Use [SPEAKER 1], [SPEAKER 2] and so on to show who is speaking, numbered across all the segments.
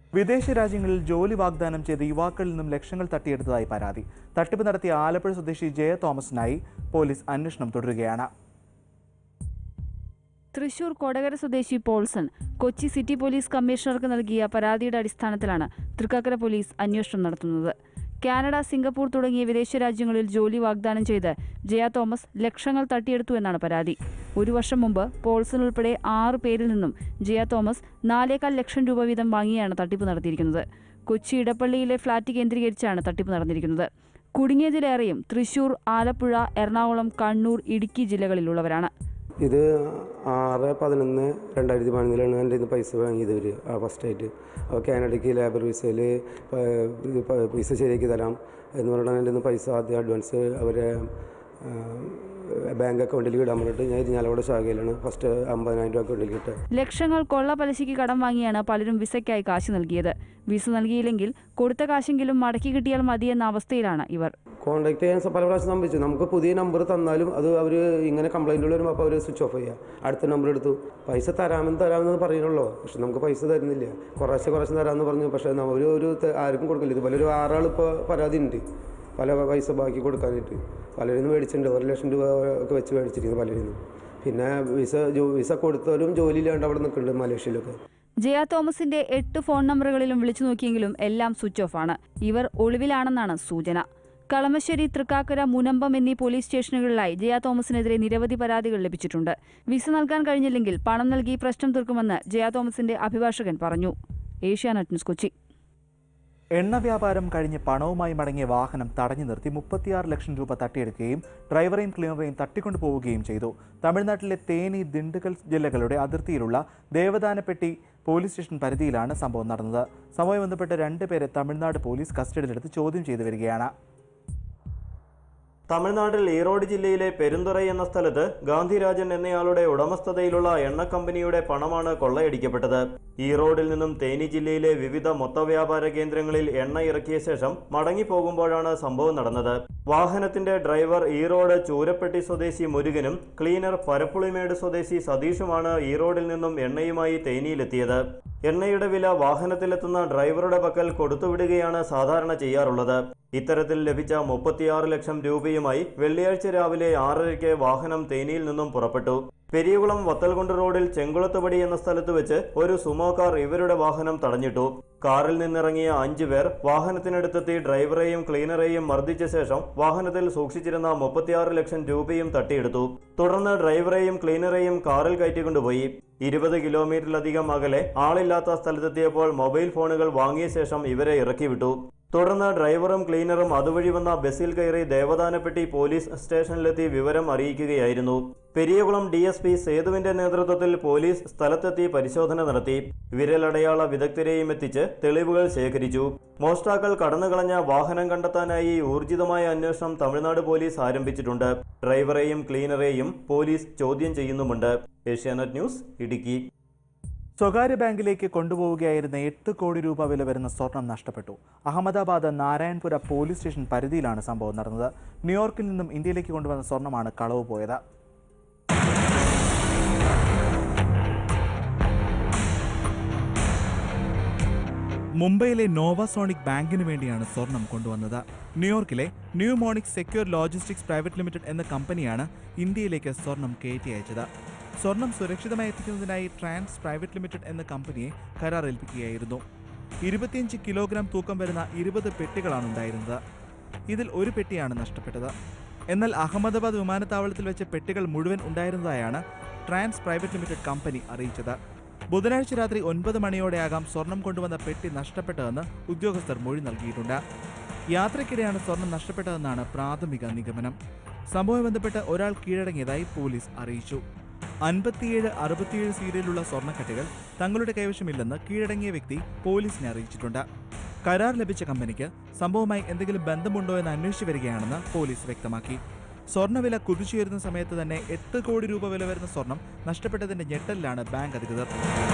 [SPEAKER 1] വിദേശ രാജ്യങ്ങളിൽ ജോലി വാഗ്ദാനം ചെയ്ത് യുവാക്കളിൽ നിന്നും ലക്ഷങ്ങൾ തട്ടിയെടുത്തതായി പരാതി തട്ടിപ്പ് നടത്തിയ ആലപ്പുഴ സ്വദേശി ജയ തോമസിനായി പോലീസ് അന്വേഷണം തുടരുകയാണ്
[SPEAKER 2] തൃശൂർ കൊടകര സ്വദേശി പോൾസൺ കൊച്ചി സിറ്റി പോലീസ് കമ്മീഷണർക്ക് നൽകിയ പരാതിയുടെ അടിസ്ഥാനത്തിലാണ് തൃക്കാക്കര പോലീസ് അന്വേഷണം നടത്തുന്നത് കാനഡ സിംഗപ്പൂർ തുടങ്ങിയ വിദേശ രാജ്യങ്ങളിൽ ജോലി വാഗ്ദാനം ചെയ്ത് ജയ തോമസ് ലക്ഷങ്ങൾ തട്ടിയെടുത്തു എന്നാണ് പരാതി ഒരു വർഷം മുമ്പ് പോൾസൺ ഉൾപ്പെടെ ആറ് പേരിൽ നിന്നും ജയ തോമസ് നാലേകാൽ ലക്ഷം രൂപ വീതം വാങ്ങിയാണ് തട്ടിപ്പ് നടത്തിയിരിക്കുന്നത് കൊച്ചി ഇടപ്പള്ളിയിലെ ഫ്ളാറ്റ് കേന്ദ്രീകരിച്ചാണ് തട്ടിപ്പ് നടന്നിരിക്കുന്നത് കുടുങ്ങിയതിലേറെയും തൃശൂർ ആലപ്പുഴ എറണാകുളം കണ്ണൂർ ഇടുക്കി ജില്ലകളിലുള്ളവരാണ്
[SPEAKER 3] ഇത് ആറ് പതിനൊന്ന് രണ്ടായിരത്തി പതിനൊന്നിലാണ് എൻ്റെ ഇന്ന് പൈസ വാങ്ങിയത് ഇവർ ആ ഫസ്റ്റായിട്ട് അപ്പോൾ കാനഡയ്ക്ക് ലേബർ വിസയിൽ പൈസ ശരിയാക്കി തരാം എന്ന് പറഞ്ഞിട്ടാണ് എൻ്റെ ഇന്ന് പൈസ ആദ്യം അഡ്വാൻസ് അവരെ ബാങ്ക് അക്കൗണ്ടിൽ ഇടാൻ പറഞ്ഞിട്ട് ഞാൻ ഇരിഞ്ഞാലവിടെ ശാഖയിലാണ് ഫസ്റ്റ് അമ്പതിനായിരം രൂപ അക്കൗണ്ടിൽ ഇട്ട്
[SPEAKER 2] ലക്ഷങ്ങൾ കൊള്ള പലിശയ്ക്ക് കടം വാങ്ങിയാണ് പലരും വിസയ്ക്കായി കാശ് നൽകിയത് വിസ നൽകിയില്ലെങ്കിൽ കൊടുത്ത കാശെങ്കിലും മടക്കി കിട്ടിയാൽ മതിയെന്ന അവസ്ഥയിലാണ് ഇവർ
[SPEAKER 3] കോൺടാക്ട് ചെയ്യാൻ പല പ്രാവശ്യം സംഭവിച്ചു നമുക്ക് പുതിയ നമ്പർ തന്നാലും അത് അവർ ഇങ്ങനെ കംപ്ലൈൻറ്റുകൾ വരുമ്പോൾ അപ്പോൾ അവർ സ്വിച്ച് ഓഫ് ചെയ്യുക അടുത്ത നമ്പർ എടുത്തു പൈസ തരാമെന്ന് തരാമെന്ന് പറയുന്നുള്ളൂ പക്ഷെ നമുക്ക് പൈസ തരുന്നില്ല കുറേശ്ശെ കുറേശ്ശെ തരാമെന്ന് പറഞ്ഞു പക്ഷേ അവർ ഒരു ത- ആർക്കും കൊടുക്കില്ല ഇതുപോലെ ഒരു ആറാൾ ഇപ്പോൾ പരാതി ഉണ്ട് പല പൈസ ബാക്കി കൊടുക്കാനായിട്ട് പലരിൽ നിന്ന് മേടിച്ചിട്ടുണ്ട് ഒരു ലക്ഷം രൂപ ഒക്കെ വെച്ച് മേടിച്ചിരിക്കുന്നു പലരിൽ നിന്നും പിന്നെ വിസ ജോ- വിസ കൊടുത്തവരും ജോലിയില്ലാണ്ട് അവിടെ നിൽക്കുന്നുണ്ട് മലേഷ്യയിലൊക്കെ
[SPEAKER 2] ജയ തോമസിന്റെ എട്ട് ഫോൺ നമ്പറുകളിലും വിളിച്ചു നോക്കിയെങ്കിലും എല്ലാം സ്വിച്ച് ഓഫ് ആണ് ഇവർ ഒളിവിലാണെന്നാണ് സൂചന കളമശ്ശേരി തൃക്കാക്കര മുനമ്പം എന്നീ പോലീസ് സ്റ്റേഷനുകളിലായി ജയ തോമസിനെതിരെ നിരവധി പരാതികൾ ലഭിച്ചിട്ടുണ്ട് വിസ നൽകാൻ കഴിഞ്ഞില്ലെങ്കിൽ പണം നൽകി പ്രശ്നം തീർക്കുമെന്ന് ജയ തോമസിന്റെ അഭിഭാഷകൻ പറഞ്ഞു ഏഷ്യാനെറ്റ് ന്യൂസ് കൊച്ചി
[SPEAKER 1] എണ്ണ വ്യാപാരം കഴിഞ്ഞ് പണവുമായി മടങ്ങിയ വാഹനം തടഞ്ഞു നിർത്തി മുപ്പത്തിയാറ് ലക്ഷം രൂപ തട്ടിയെടുക്കുകയും ഡ്രൈവറെയും ക്ലീനറെയും തട്ടിക്കൊണ്ടു പോവുകയും ചെയ്തു തമിഴ്നാട്ടിലെ തേനി ദിണ്ടുക്കൽ ജില്ലകളുടെ അതിർത്തിയിലുള്ള ദേവദാനപ്പെട്ടി പോലീസ് സ്റ്റേഷൻ പരിധിയിലാണ് സംഭവം നടന്നത് സംഭവം ബന്ധപ്പെട്ട് രണ്ടുപേരെ തമിഴ്നാട് പോലീസ് കസ്റ്റഡിയിലെടുത്ത് ചോദ്യം ചെയ്തു വരികയാണ്
[SPEAKER 4] തമിഴ്നാട്ടിൽ ഈറോഡ് ജില്ലയിലെ പെരുന്തുറൈ എന്ന സ്ഥലത്ത് ഗാന്ധിരാജൻ എന്നയാളുടെ ഉടമസ്ഥതയിലുള്ള എണ്ണ കമ്പനിയുടെ പണമാണ് കൊള്ളയടിക്കപ്പെട്ടത് ഈറോഡിൽ നിന്നും തേനി ജില്ലയിലെ വിവിധ മൊത്തവ്യാപാര കേന്ദ്രങ്ങളിൽ എണ്ണ ഇറക്കിയ ശേഷം മടങ്ങിപ്പോകുമ്പോഴാണ് സംഭവം നടന്നത് വാഹനത്തിന്റെ ഡ്രൈവർ ഈറോഡ് ചൂരപ്പെട്ടി സ്വദേശി മുരുകനും ക്ലീനർ പരപ്പുളിമേട് സ്വദേശി സതീഷുമാണ് ഈറോഡിൽ നിന്നും എണ്ണയുമായി തേനിയിലെത്തിയത് എണ്ണയുടെ വില വാഹനത്തിലെത്തുന്ന ഡ്രൈവറുടെ പക്കൽ കൊടുത്തുവിടുകയാണ് സാധാരണ ചെയ്യാറുള്ളത് ഇത്തരത്തിൽ ലഭിച്ച മുപ്പത്തിയാറ് ലക്ഷം രൂപയുമായി വെള്ളിയാഴ്ച രാവിലെ ആറരയ്ക്ക് വാഹനം തേനിയിൽ നിന്നും പുറപ്പെട്ടു പെരിയകുളം വത്തൽകുണ്ട് റോഡിൽ ചെങ്കുളത്തുപടി എന്ന സ്ഥലത്ത് വെച്ച് ഒരു സുമോ കാർ ഇവരുടെ വാഹനം തടഞ്ഞിട്ടു കാറിൽ നിന്നിറങ്ങിയ അഞ്ചു പേർ വാഹനത്തിനടുത്തെത്തി ഡ്രൈവറെയും ക്ലീനറെയും മർദ്ദിച്ച ശേഷം വാഹനത്തിൽ സൂക്ഷിച്ചിരുന്ന മുപ്പത്തിയാറ് ലക്ഷം രൂപയും തട്ടിയെടുത്തു തുടർന്ന് ഡ്രൈവറെയും ക്ലീനറെയും കാറിൽ കയറ്റിക്കൊണ്ടുപോയി ഇരുപത് കിലോമീറ്ററിലധികം അകലെ ആളില്ലാത്ത സ്ഥലത്തെത്തിയപ്പോൾ മൊബൈൽ ഫോണുകൾ വാങ്ങിയ ശേഷം ഇവരെ ഇറക്കിവിട്ടു തുടർന്ന് ഡ്രൈവറും ക്ലീനറും അതുവഴി വന്ന ബസ്സിൽ കയറി ദേവദാനപ്പെട്ടി പോലീസ് സ്റ്റേഷനിലെത്തി വിവരം അറിയിക്കുകയായിരുന്നു പെരിയകുളം ഡി എസ് പി സേതുവിന്റെ നേതൃത്വത്തിൽ പോലീസ് സ്ഥലത്തെത്തി പരിശോധന നടത്തി വിരലടയാള വിദഗ്ധരെയും എത്തിച്ച് തെളിവുകൾ ശേഖരിച്ചു മോഷ്ടാക്കൾ കടന്നുകളഞ്ഞ വാഹനം കണ്ടെത്താനായി ഊർജിതമായ അന്വേഷണം തമിഴ്നാട് പോലീസ് ആരംഭിച്ചിട്ടുണ്ട് ഡ്രൈവറെയും ക്ലീനറെയും പോലീസ് ചോദ്യം ചെയ്യുന്നുമുണ്ട് ഏഷ്യാനെറ്റ് ന്യൂസ് ഇടുക്കി
[SPEAKER 1] സ്വകാര്യ ബാങ്കിലേക്ക് കൊണ്ടുപോവുകയായിരുന്ന എട്ട് കോടി രൂപ വില വരുന്ന സ്വർണം നഷ്ടപ്പെട്ടു അഹമ്മദാബാദ് നാരായൺപുര പോലീസ് സ്റ്റേഷൻ പരിധിയിലാണ് സംഭവം നടന്നത് ന്യൂയോർക്കിൽ നിന്നും ഇന്ത്യയിലേക്ക് കൊണ്ടുവന്ന സ്വർണമാണ് കളവ് പോയത് മുംബൈയിലെ നോവാസോണിക് ബാങ്കിന് വേണ്ടിയാണ് സ്വർണം കൊണ്ടുവന്നത് ന്യൂയോർക്കിലെ ന്യൂ മോണിക് സെക്യൂർ ലോജിസ്റ്റിക്സ് പ്രൈവറ്റ് ലിമിറ്റഡ് എന്ന കമ്പനിയാണ് ഇന്ത്യയിലേക്ക് സ്വർണം കയറ്റി അയച്ചത് സ്വർണം സുരക്ഷിതമായി എത്തിക്കുന്നതിനായി ട്രാൻസ് പ്രൈവറ്റ് ലിമിറ്റഡ് എന്ന കമ്പനിയെ കരാർ ഏൽപ്പിക്കുകയായിരുന്നു ഇരുപത്തിയഞ്ച് കിലോഗ്രാം തൂക്കം വരുന്ന ഇരുപത് പെട്ടികളാണ് ഉണ്ടായിരുന്നത് ഇതിൽ ഒരു പെട്ടിയാണ് നഷ്ടപ്പെട്ടത് എന്നാൽ അഹമ്മദാബാദ് വിമാനത്താവളത്തിൽ വെച്ച പെട്ടികൾ മുഴുവൻ ഉണ്ടായിരുന്നതായാണ് ട്രാൻസ് പ്രൈവറ്റ് ലിമിറ്റഡ് കമ്പനി അറിയിച്ചത് ബുധനാഴ്ച രാത്രി ഒൻപത് മണിയോടെയാകാം സ്വർണം കൊണ്ടുവന്ന പെട്ടി നഷ്ടപ്പെട്ടതെന്ന് ഉദ്യോഗസ്ഥർ മൊഴി നൽകിയിട്ടുണ്ട് യാത്രയ്ക്കിടെയാണ് സ്വർണം നഷ്ടപ്പെട്ടതെന്നാണ് പ്രാഥമിക നിഗമനം സംഭവം ബന്ധപ്പെട്ട് ഒരാൾ കീഴടങ്ങിയതായി പോലീസ് അറിയിച്ചു അൻപത്തിയേഴ് അറുപത്തിയേഴ് സീരിയലുള്ള സ്വർണ്ണക്കട്ടകൾ തങ്ങളുടെ കൈവശമില്ലെന്ന് കീഴടങ്ങിയ വ്യക്തി പോലീസിനെ അറിയിച്ചിട്ടുണ്ട് കരാർ ലഭിച്ച കമ്പനിക്ക് സംഭവവുമായി എന്തെങ്കിലും ബന്ധമുണ്ടോ എന്ന് അന്വേഷിച്ചു വരികയാണെന്ന് പോലീസ് വ്യക്തമാക്കി സ്വർണ്ണവില കുതിച്ചുയരുന്ന സമയത്ത് തന്നെ എട്ട് കോടി രൂപ വില വരുന്ന സ്വർണം നഷ്ടപ്പെട്ടതിന്റെ ഞെട്ടലിലാണ് ബാങ്ക് അധികൃതർ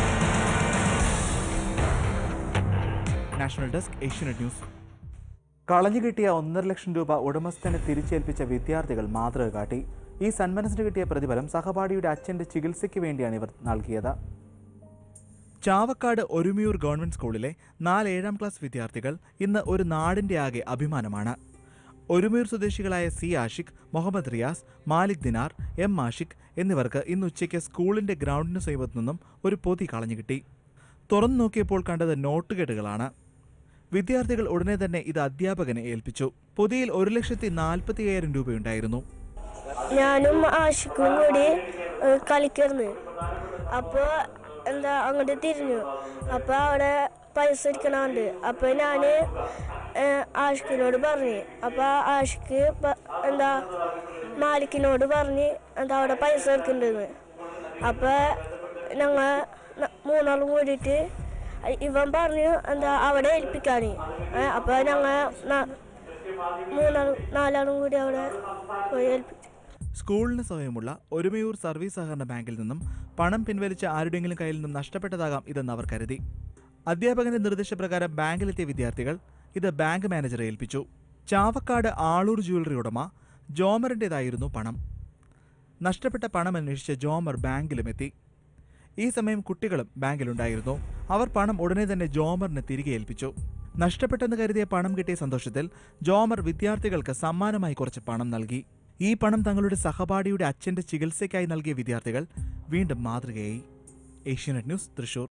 [SPEAKER 1] നാഷണൽ ഡെസ്ക് ഏഷ്യനെറ്റ് ന്യൂസ് കളഞ്ഞു കിട്ടിയ ഒന്നര ലക്ഷം രൂപ ഉടമസ്ഥനെ തിരിച്ചേൽപ്പിച്ച വിദ്യാർത്ഥികൾ മാതൃക കാട്ടി ഈ സന്മനസ്സിന് കിട്ടിയ പ്രതിഫലം സഹപാഠിയുടെ അച്ഛന്റെ ചികിത്സയ്ക്ക് വേണ്ടിയാണ് ഇവർ നൽകിയത് ചാവക്കാട് ഒരുമിയൂർ ഗവൺമെന്റ് സ്കൂളിലെ നാല് ഏഴാം ക്ലാസ് വിദ്യാർത്ഥികൾ ഇന്ന് ഒരു നാടിന്റെ ആകെ അഭിമാനമാണ് ഒരുമിയൂർ സ്വദേശികളായ സി ആഷിഖ് മുഹമ്മദ് റിയാസ് മാലിക് ദിനാർ എം ആഷിഖ് എന്നിവർക്ക് ഇന്ന് ഉച്ചയ്ക്ക് സ്കൂളിന്റെ ഗ്രൗണ്ടിന് സമീപത്തു നിന്നും ഒരു പൊതി കളഞ്ഞു കിട്ടി തുറന്നു നോക്കിയപ്പോൾ കണ്ടത് നോട്ടുകെട്ടുകളാണ് വിദ്യാർത്ഥികൾ ഉടനെ തന്നെ ഇത് അധ്യാപകനെ ഏൽപ്പിച്ചു പൊതിയിൽ ഒരു ലക്ഷത്തി നാൽപ്പത്തി അയ്യായിരം രൂപയുണ്ടായിരുന്നു
[SPEAKER 5] ഞാനും ആഷിക്കും കൂടി ഏഹ്, കളിക്കായിരുന്നു അപ്പോൾ എന്താ അങ്ങോട്ട് തിരിഞ്ഞു അപ്പോൾ അവിടെ പൈസ ഇരിക്കണുണ്ട് അപ്പോൾ ഞാൻ ആഷിക്കിനോട് പറഞ്ഞു അപ്പോൾ ആഷിക്ക് പ- എന്താ മാലിക്കിനോട് പറഞ്ഞ് എന്താ അവിടെ പൈസ എടുക്കുന്നുണ്ടെന്ന് അപ്പോൾ ഞങ്ങൾ മൂന്നാളും കൂടിയിട്ട് ഇവൻ പറഞ്ഞു എന്താ അവിടെ ഏൽപ്പിക്കാൻ അപ്പോൾ ഞങ്ങൾ മൂന്നാളും നാലാളും കൂടി അവിടെ പോയി ഏൽപ്പിച്ചു
[SPEAKER 1] സ്കൂളിന് സ്വയമുള്ള ഒരുമയൂർ സർവീസ് സഹകരണ ബാങ്കിൽ നിന്നും പണം പിൻവലിച്ച ആരുടെയെങ്കിലും കയ്യിൽ നിന്നും നഷ്ടപ്പെട്ടതാകാം ഇതെന്ന് അവർ കരുതി അധ്യാപകന്റെ നിർദ്ദേശപ്രകാരം ബാങ്കിലെത്തിയ വിദ്യാർത്ഥികൾ ഇത് ബാങ്ക് മാനേജറെ ഏൽപ്പിച്ചു ചാവക്കാട് ആളൂർ ജ്വല്ലറി ഉടമ ജോമറിൻ്റെതായിരുന്നു പണം നഷ്ടപ്പെട്ട പണം അന്വേഷിച്ച് ജോമർ ബാങ്കിലുമെത്തി ഈ സമയം കുട്ടികളും ബാങ്കിലുണ്ടായിരുന്നു അവർ പണം ഉടനെ തന്നെ ജോമറിന് തിരികെ ഏൽപ്പിച്ചു നഷ്ടപ്പെട്ടെന്ന് കരുതിയ പണം കിട്ടിയ സന്തോഷത്തിൽ ജോമർ വിദ്യാർത്ഥികൾക്ക് സമ്മാനമായി കുറച്ച് പണം നൽകി ഈ പണം തങ്ങളുടെ സഹപാഠിയുടെ അച്ഛന്റെ ചികിത്സയ്ക്കായി നൽകിയ വിദ്യാർത്ഥികൾ വീണ്ടും മാതൃകയായി ഏഷ്യാനെറ്റ് ന്യൂസ് തൃശൂർ